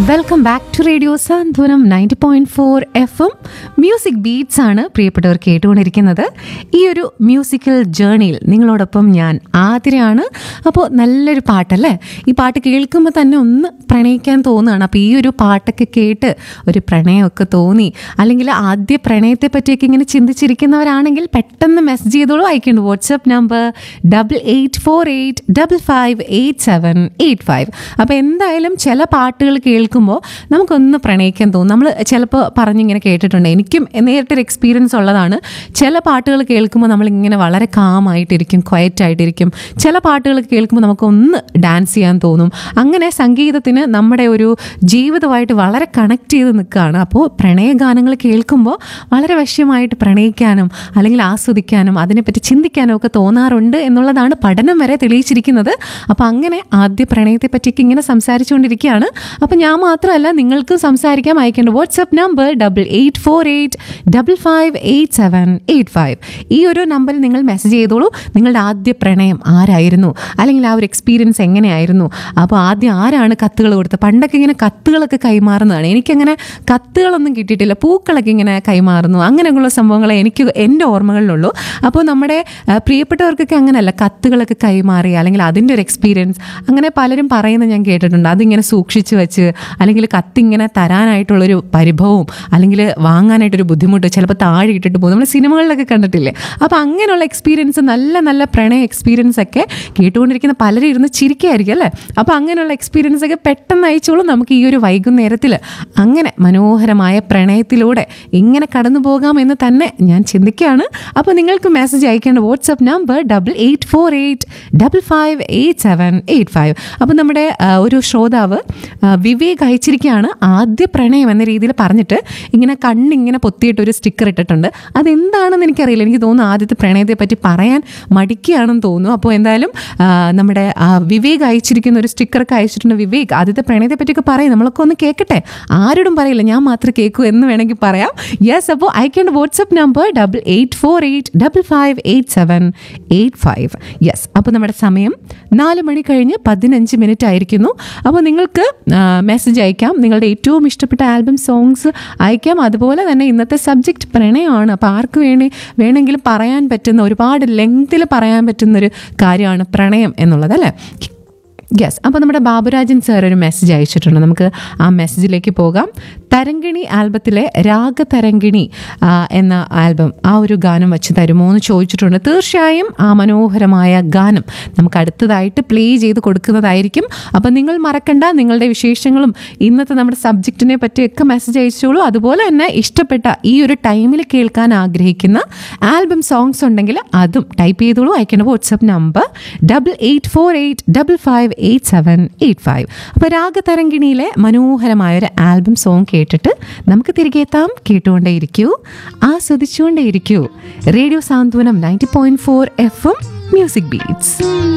welcome back to radio Santhwanam ninety point four F M music beats ആണ് പ്രിയപ്പെട്ടവർ കേട്ടുകൊണ്ടിരിക്കുന്നത് ഈ ഒരു മ്യൂസിക്കൽ ജേണിയിൽ നിങ്ങളോടൊപ്പം ഞാൻ ആതിരയാണ് അപ്പോൾ നല്ലൊരു പാട്ടല്ലേ ഈ പാട്ട് കേൾക്കുമ്പോൾ തന്നെ ഒന്ന് പ്രണയിക്കാൻ തോന്നുകയാണ് അപ്പോൾ ഈ ഒരു പാട്ടൊക്കെ കേട്ട് ഒരു പ്രണയമൊക്കെ തോന്നി അല്ലെങ്കിൽ ആദ്യ പ്രണയത്തെ പറ്റിയൊക്കെ ഇങ്ങനെ ചിന്തിച്ചിരിക്കുന്നവരാണെങ്കിൽ പെട്ടെന്ന് മെസ്സേജ് ചെയ്തോളൂ അയക്കേണ്ടു WhatsApp number double eight four eight double five eight seven eight five അപ്പോൾ എന്തായാലും ചില പാട്ടുകൾ കേൾക്കുമ്പോൾ നമുക്കൊന്ന് പ്രണയിക്കാൻ തോന്നും നമ്മൾ ചിലപ്പോൾ പറഞ്ഞിങ്ങനെ കേട്ടിട്ടുണ്ട് എനിക്കും നേരിട്ടൊരു എക്സ്പീരിയൻസ് ഉള്ളതാണ് ചില പാട്ടുകൾ കേൾക്കുമ്പോൾ നമ്മളിങ്ങനെ വളരെ കാമായിട്ടിരിക്കും ക്വയറ്റ് ആയിട്ടിരിക്കും ചില പാട്ടുകൾ കേൾക്കുമ്പോൾ നമുക്കൊന്ന് ഡാൻസ് ചെയ്യാൻ തോന്നും അങ്ങനെ സംഗീതത്തിന് നമ്മുടെ ഒരു ജീവിതമായിട്ട് വളരെ കണക്ട് ചെയ്ത് നിൽക്കുകയാണ് അപ്പോൾ പ്രണയഗാനങ്ങൾ കേൾക്കുമ്പോൾ വളരെ വശ്യമായിട്ട് പ്രണയിക്കാനും അല്ലെങ്കിൽ ആസ്വദിക്കാനും അതിനെപ്പറ്റി ചിന്തിക്കാനും ഒക്കെ തോന്നാറുണ്ട് എന്നുള്ളതാണ് പഠനം വരെ തെളിയിച്ചിരിക്കുന്നത് അപ്പോൾ അങ്ങനെ ആദ്യ പ്രണയത്തെ പറ്റിയൊക്കെ ഇങ്ങനെ സംസാരിച്ചുകൊണ്ടിരിക്കുകയാണ് അപ്പോൾ ഞാൻ മാത്രമല്ല നിങ്ങൾക്ക് സംസാരിക്കാൻ അയക്കേണ്ട WhatsApp number double eight four eight double five eight seven eight five ഈ ഒരു നമ്പറിൽ നിങ്ങൾ മെസ്സേജ് ചെയ്തോളൂ നിങ്ങളുടെ ആദ്യ പ്രണയം ആരായിരുന്നു അല്ലെങ്കിൽ ആ ഒരു എക്സ്പീരിയൻസ് എങ്ങനെയായിരുന്നു അപ്പോൾ ആദ്യം ആരാണ് കത്തുകൾ കൊടുത്തത് പണ്ടൊക്കെ ഇങ്ങനെ കത്തുകളൊക്കെ കൈമാറുന്നതാണ് എനിക്കങ്ങനെ കത്തുകളൊന്നും കിട്ടിയിട്ടില്ല പൂക്കളൊക്കെ ഇങ്ങനെ കൈമാറുന്നു അങ്ങനെയുള്ള സംഭവങ്ങളെ എനിക്ക് എൻ്റെ ഓർമ്മകളിലുള്ളൂ അപ്പോൾ നമ്മുടെ ആ, പ്രിയപ്പെട്ടവർക്കൊക്കെ അങ്ങനെയല്ല കത്തുകളൊക്കെ കൈമാറി അല്ലെങ്കിൽ അതിൻ്റെ ഒരു എക്സ്പീരിയൻസ് അങ്ങനെ പലരും പറയുന്നത് ഞാൻ കേട്ടിട്ടുണ്ട് അതിങ്ങനെ സൂക്ഷിച്ച് വെച്ച് അല്ലെങ്കിൽ കത്തിങ്ങനെ തരാനായിട്ടുള്ളൊരു പരിഭവവും അല്ലെങ്കിൽ വാങ്ങാനായിട്ടൊരു ബുദ്ധിമുട്ട് ചിലപ്പോൾ താഴെ ഇട്ടിട്ട് പോകും നമ്മൾ സിനിമകളിലൊക്കെ കണ്ടിട്ടില്ലേ അപ്പോൾ അങ്ങനെയുള്ള എക്സ്പീരിയൻസ് നല്ല നല്ല പ്രണയ എക്സ്പീരിയൻസ് ഒക്കെ കേട്ടുകൊണ്ടിരിക്കുന്ന പലരും ഇരുന്ന് ചിരിക്കുകയായിരിക്കും അല്ലേ അപ്പോൾ അങ്ങനെയുള്ള എക്സ്പീരിയൻസ് ഒക്കെ പെട്ടെന്ന് അയച്ചോളൂ നമുക്ക് ഈ ഒരു വൈകുന്നേരത്തിൽ അങ്ങനെ മനോഹരമായ പ്രണയത്തിലൂടെ ഇങ്ങനെ കടന്നു പോകാമെന്ന് തന്നെ ഞാൻ ചിന്തിക്കുകയാണ് അപ്പോൾ നിങ്ങൾക്ക് മെസ്സേജ് അയക്കേണ്ട WhatsApp number double eight four eight double five eight seven eight five അപ്പോൾ നമ്മുടെ ആ, ഒരു ശ്രോതാവ് ആ, വിവേക് അയച്ചിരിക്കുകയാണ് ആദ്യ പ്രണയം എന്ന രീതിയിൽ പറഞ്ഞിട്ട് ഇങ്ങനെ കണ്ണിങ്ങനെ പൊത്തിയിട്ട് ഒരു സ്റ്റിക്കർ ഇട്ടിട്ടുണ്ട് അതെന്താണെന്ന് എനിക്കറിയില്ല എനിക്ക് തോന്നുന്നു ആദ്യത്തെ പ്രണയത്തെ പറ്റി പറയാൻ മടിക്കുകയാണെന്ന് തോന്നുന്നു അപ്പോൾ എന്തായാലും ആ, നമ്മുടെ ആ, വിവേക് അയച്ചിരിക്കുന്ന ഒരു സ്റ്റിക്കറൊക്കെ അയച്ചിട്ടുണ്ട് വിവേക് ആദ്യത്തെ പ്രണയത്തെ പറ്റിയൊക്കെ പറയും നമ്മളൊക്കെ ഒന്ന് കേൾക്കട്ടെ ആരോടും പറയില്ല ഞാൻ മാത്രമേ കേൾക്കൂ എന്ന് വേണമെങ്കിൽ പറയാം യെസ് അപ്പോൾ അയക്കേണ്ട WhatsApp number double eight four eight double five eight seven eight five yes അപ്പോൾ നമ്മുടെ സമയം നാല് മണി കഴിഞ്ഞ് പതിനഞ്ച് മിനിറ്റ് ആയിരിക്കുന്നു അപ്പോൾ നിങ്ങൾക്ക് മെസ്സേജ് അയക്കാം നിങ്ങളുടെ ഏറ്റവും ഇഷ്ടപ്പെട്ട ആൽബം സോങ്സ് അയക്കാം അതുപോലെ തന്നെ ഇന്നത്തെ സബ്ജക്റ്റ് പ്രണയമാണ് അപ്പോൾ ആർക്ക് വേണേ വേണമെങ്കിലും പറയാൻ പറ്റുന്ന ഒരുപാട് ലെങ്തിൽ പറയാൻ പറ്റുന്നൊരു കാര്യമാണ് പ്രണയം എന്നുള്ളത് അല്ലേ യെസ് അപ്പോൾ നമ്മുടെ ബാബുരാജൻ സാർ ഒരു മെസ്സേജ് അയച്ചിട്ടുണ്ട് നമുക്ക് ആ മെസ്സേജിലേക്ക് പോകാം തരങ്കിണി ആൽബത്തിലെ രാഗതരങ്കിണി ആ, എന്ന ആൽബം ആ ഒരു ഗാനം വെച്ച് തരുമോ എന്ന് ചോദിച്ചിട്ടുണ്ട് തീർച്ചയായും ആ മനോഹരമായ ഗാനം നമുക്ക് അടുത്തതായിട്ട് പ്ലേ ചെയ്ത് കൊടുക്കുന്നതായിരിക്കും അപ്പോൾ നിങ്ങൾ മറക്കണ്ട നിങ്ങളുടെ വിശേഷങ്ങളും ഇന്നത്തെ നമ്മുടെ സബ്ജക്റ്റിനെ പറ്റിയൊക്കെ മെസ്സേജ് അയച്ചോളൂ അതുപോലെ തന്നെ ഇഷ്ടപ്പെട്ട ഈ ഒരു ടൈമിൽ കേൾക്കാൻ ആഗ്രഹിക്കുന്ന ആൽബം സോങ്സ് ഉണ്ടെങ്കിൽ അതും ടൈപ്പ് ചെയ്തോളൂ അയക്കേണ്ട WhatsApp number double eight four eight double five eight seven eight five അപ്പോൾ രാഗതരങ്കിണിയിലെ മനോഹരമായ ഒരു ആൽബം സോങ് കേട്ടിട്ട് നമുക്ക് തിരികെ എത്താം കേട്ടുകൊണ്ടേയിരിക്കൂ ആസ്വദിച്ചുകൊണ്ടേയിരിക്കൂ radio Santhwanam ninety point four F M music beats